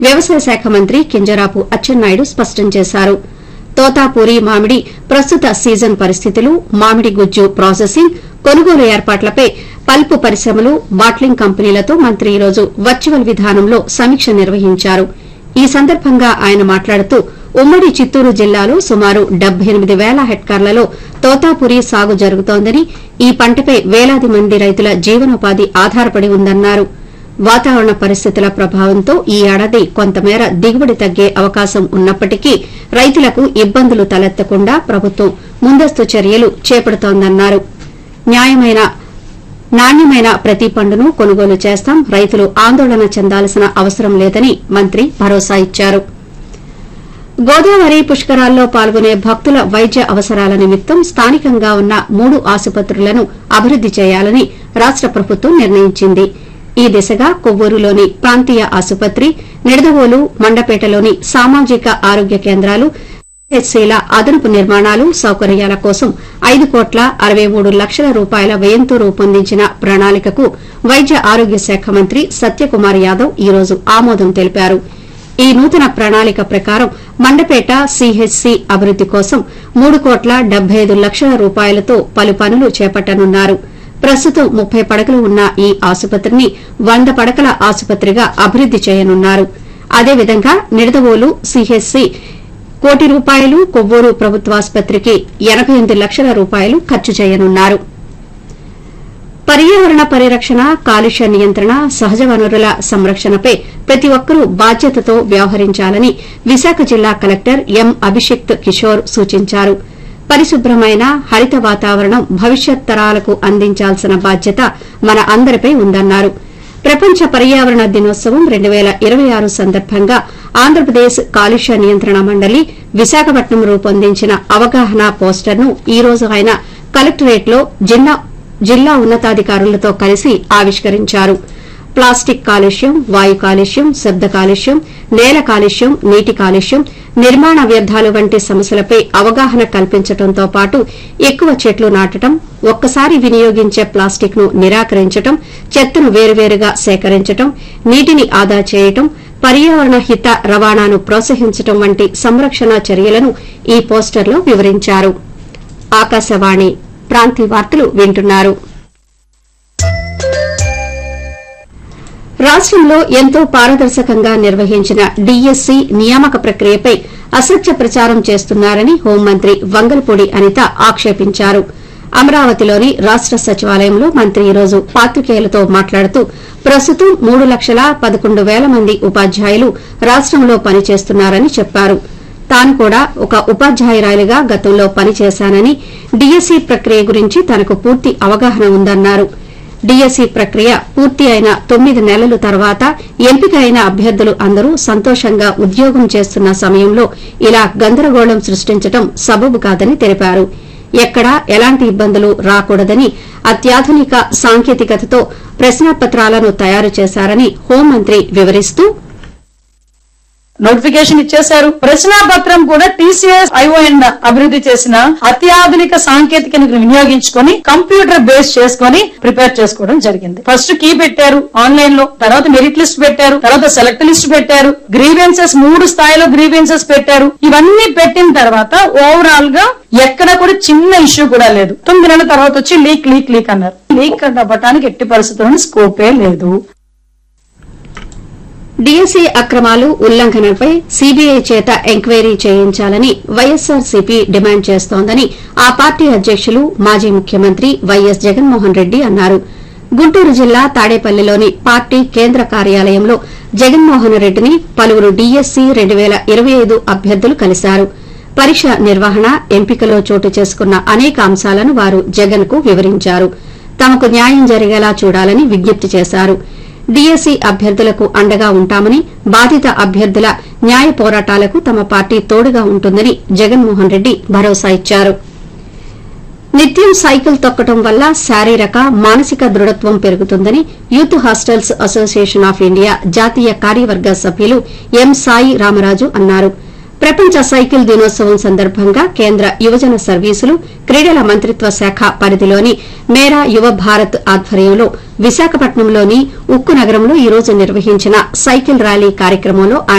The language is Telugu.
వ్యవసాయ శాఖ మంత్రి కింజరాపు అచ్చెన్నాయుడు స్పష్టం చేశారు తోతాపూరి మామిడి ప్రస్తుత సీజన్ పరిస్థితులు మామిడి గుజ్జు ప్రాసెసింగ్ కొనుగోలు ఏర్పాట్లపై పల్పు పరిశ్రమలు బాట్లింగ్ కంపెనీలతో మంత్రి ఈరోజు వర్చువల్ విధానంలో సమీక్ష నిర్వహించారు ఈ సందర్భంగా ఆయన మాట్లాడుతూ ఉమ్మడి చిత్తూరు జిల్లాలో సుమారు డెబ్బై ఎనిమిది వేల హెక్టార్లలో తోతాపురి సాగు జరుగుతోందని ఈ పంటపై వేలాది మంది రైతుల జీవనోపాధి ఆధారపడి ఉందన్నారు వాతావరణ పరిస్థితుల ప్రభావంతో ఈ ఏడాది కొంతమేర దిగుబడి తగ్గే అవకాశం ఉన్నప్పటికీ రైతులకు ఇబ్బందులు తలెత్తకుండా ప్రభుత్వం ముందస్తు చర్యలు చేపడుతోందన్నారు న్యాయమైన నాణ్యమైన ప్రతి పండును కొనుగోలు చేస్తాం రైతులు ఆందోళన చెందాల్సిన అవసరం లేదని మంత్రి భరోసా ఇచ్చారు గోదావరి పుష్కరాల్లో పాల్గొనే భక్తుల వైద్య అవసరాల నిమిత్తం స్థానికంగా ఉన్న మూడు ఆసుపత్రులను అభివృద్ది చేయాలని రాష్ట ప్రభుత్వం నిర్ణయించింది ఈ దిశగా కొవ్వూరులోని ప్రాంతీయ ఆసుపత్రి నిడదవోలు మండపేటలోని సామాజిక ఆరోగ్య కేంద్రాలు హెచ్సీల అదనపు నిర్మాణాలు సౌకర్యాల కోసం ఐదు కోట్ల అరవై మూడు లక్షల రూపాయల వ్యయంతో రూపొందించిన ప్రణాళికకు వైద్య ఆరోగ్య శాఖ మంత్రి సత్యకుమార్ యాదవ్ ఈ రోజు ఆమోదం తెలిపారు ఈ నూతన ప్రణాళిక ప్రకారం మండపేట సీహెచ్సీ అభివృద్ది కోసం మూడు కోట్ల డెబ్బై ఐదు లక్షల రూపాయలతో పలు పనులు చేపట్టనున్నారు ప్రస్తుతం ముప్పై పడకలు ఉన్న ఈ ఆసుపత్రిని వంద పడకల ఆసుపత్రిగా అభివృద్ది చేయనున్నారు అదేవిధంగా నిడదవోలు సీహెచ్సీ కోటి రూపాయలు కొవ్వూరు ప్రభుత్వాసుపత్రికి ఎనబై ఎనిమిది లక్షల రూపాయలు ఖర్చు చేయనున్నారు పర్యావరణ పరిరక్షణ కాలుష్య నియంత్రణ సహజ వనరుల సంరక్షణపై ప్రతి ఒక్కరూ బాధ్యతతో వ్యవహరించాలని విశాఖ జిల్లా కలెక్టర్ ఎం అభిషిక్త్ కిషోర్ సూచించారు పరిశుభ్రమైన హరిత వాతావరణం భవిష్యత్ తరాలకు అందించాల్సిన బాధ్యత మన అందరిపై ఉందన్నారు ప్రపంచ పర్యావరణ దినోత్సవం రెండు పేల ఇరవై ఆరు సందర్భంగా ఆంధ్రప్రదేశ్ కాలుష్య నియంత్రణ మండలి విశాఖపట్నం రూపొందించిన అవగాహన పోస్టర్ను ఈ రోజు ఆయన కలెక్టరేట్లో జిల్లా జిల్లా ఉన్నతాధికారులతో కలిసి ఆవిష్కరించారు ప్లాస్టిక్ కాలుష్యం వాయు కాలుష్యం శబ్ద కాలుష్యం నేల కాలుష్యం నీటి కాలుష్యం నిర్మాణ వ్యర్థాలు వంటి సమస్యలపై అవగాహన కల్పించడంతో పాటు ఎక్కువ చెట్లు నాటడం ఒక్కసారి వినియోగించే ప్లాస్టిక్ ను నిరాకరించడం చెత్తను వేరువేరుగా సేకరించడం నీటిని ఆదా చేయడం పర్యావరణ హిత రవాణాను ప్రోత్సహించడం వంటి సంరక్షణ చర్యలను ఈ పోస్టర్లో వివరించారు ఆకాశవాణి ప్రాంతీయ వార్తలు వింటున్నారు రాష్టంలో ఎంతో పారదర్శకంగా నిర్వహించిన డీఎస్సీ నియామక ప్రక్రియపై అసత్య ప్రచారం చేస్తున్నారని హోంమంత్రి వంగల్పూడి అనిత ఆక్షేపించారు అమరావతిలోని రాష్ట సచివాలయంలో మంత్రి ఈరోజు పాత్రికేయులతో మాట్లాడుతూ ప్రస్తుతం మూడు లక్షల పదకొండు వేల మంది ఉపాధ్యాయులు రాష్టంలో పనిచేస్తున్నారని చెప్పారు తాను కూడా ఒక ఉపాధ్యాయురాలిగా గతంలో పనిచేశానని డీఎస్సీ ప్రక్రియ గురించి తనకు పూర్తి అవగాహన ఉందన్నారు డీఎస్సీ ప్రక్రియ పూర్తి అయిన తొమ్మిది నెలల తర్వాత ఎంపిక అయిన అభ్యర్థులు అందరూ సంతోషంగా ఉద్యోగం చేస్తున్న సమయంలో ఇలా గందరగోళం సృష్టించడం సబబు కాదని తెలిపారు ఎక్కడా ఎలాంటి ఇబ్బందులు రాకూడదని అత్యాధునిక సాంకేతికతతో ప్రశ్నాపత్రాలను తయారు చేశారని హోంమంత్రి వివరిస్తూ నోటిఫికేషన్ ఇచ్చేశారు ప్రశ్నాపత్రం కూడా టీసీఎస్ ఐఓఎన్ అభివృద్ధి చేసిన అత్యాధునిక సాంకేతికను వినియోగించుకొని కంప్యూటర్ బేస్ చేసుకొని ప్రిపేర్ చేసుకోవడం జరిగింది ఫస్ట్ కీ పెట్టారు ఆన్లైన్ లో తర్వాత మెరిట్ లిస్ట్ పెట్టారు తర్వాత సెలెక్ట్ లిస్ట్ పెట్టారు గ్రీవెన్సెస్ మూడు స్థాయిలో గ్రీవెన్సెస్ పెట్టారు ఇవన్నీ పెట్టిన తర్వాత ఓవరాల్ గా ఎక్కడ కూడా చిన్న ఇష్యూ కూడా లేదు తొమ్మిది నెలల తర్వాత వచ్చి లీక్ లీక్ లీక్ అన్నారు లీక్ అవ్వటానికి ఎట్టి పరిస్థితుల్లో స్కోపే లేదు డీఎస్సీ అక్రమాలు ఉల్లంఘనలపై సీబీఐ చేత ఎంక్వైరీ చేయించాలని వైఎస్సార్సీపీ డిమాండ్ చేస్తోందని ఆ పార్టీ అధ్యకులు మాజీ ముఖ్యమంత్రి వైఎస్ జగన్మోహన్ రెడ్డి అన్నారు గుంటూరు జిల్లా తాడేపల్లిలోని పార్టీ కేంద్ర కార్యాలయంలో జగన్మోహన్ రెడ్డిని పలువురు డీఎస్సీ రెండు పేల ఇరవై ఐదు అభ్యర్థులు కలిశారు పరీక్ష నిర్వహణ ఎంపికలో చోటు చేసుకున్న అనేక అంశాలను వారు జగన్ కు వివరించారు తమకు న్యాయం జరిగేలా చూడాలని విజ్ఞప్తి చేశారు డీఎస్సీ అభ్యర్థులకు అండగా ఉంటామని బాధిత అభ్యర్థుల న్యాయ పోరాటాలకు తమ పార్టీ తోడుగా ఉంటుందని జగన్మోహన్ రెడ్డి భరోసా ఇచ్చారు నిత్యం సైకిల్ తొక్కడం వల్ల శారీరక మానసిక దృఢత్వం పెరుగుతుందని youth hostels association of India జాతీయ కార్యవర్గ సభ్యులు ఎం సాయి రామరాజు అన్నారు ప్రపంచ సైకిల్ దినోత్సవం సందర్భంగా కేంద్ర యువజన సర్వీసులు క్రీడల మంత్రిత్వ శాఖ పరిధిలోని మేరా యువ భారత్ ఆధ్వర్యంలో విశాఖపట్నంలోని ఉక్కు నగరంలో ఈ రోజు నిర్వహించిన సైకిల్ ర్యాలీ కార్యక్రమంలో ఆయన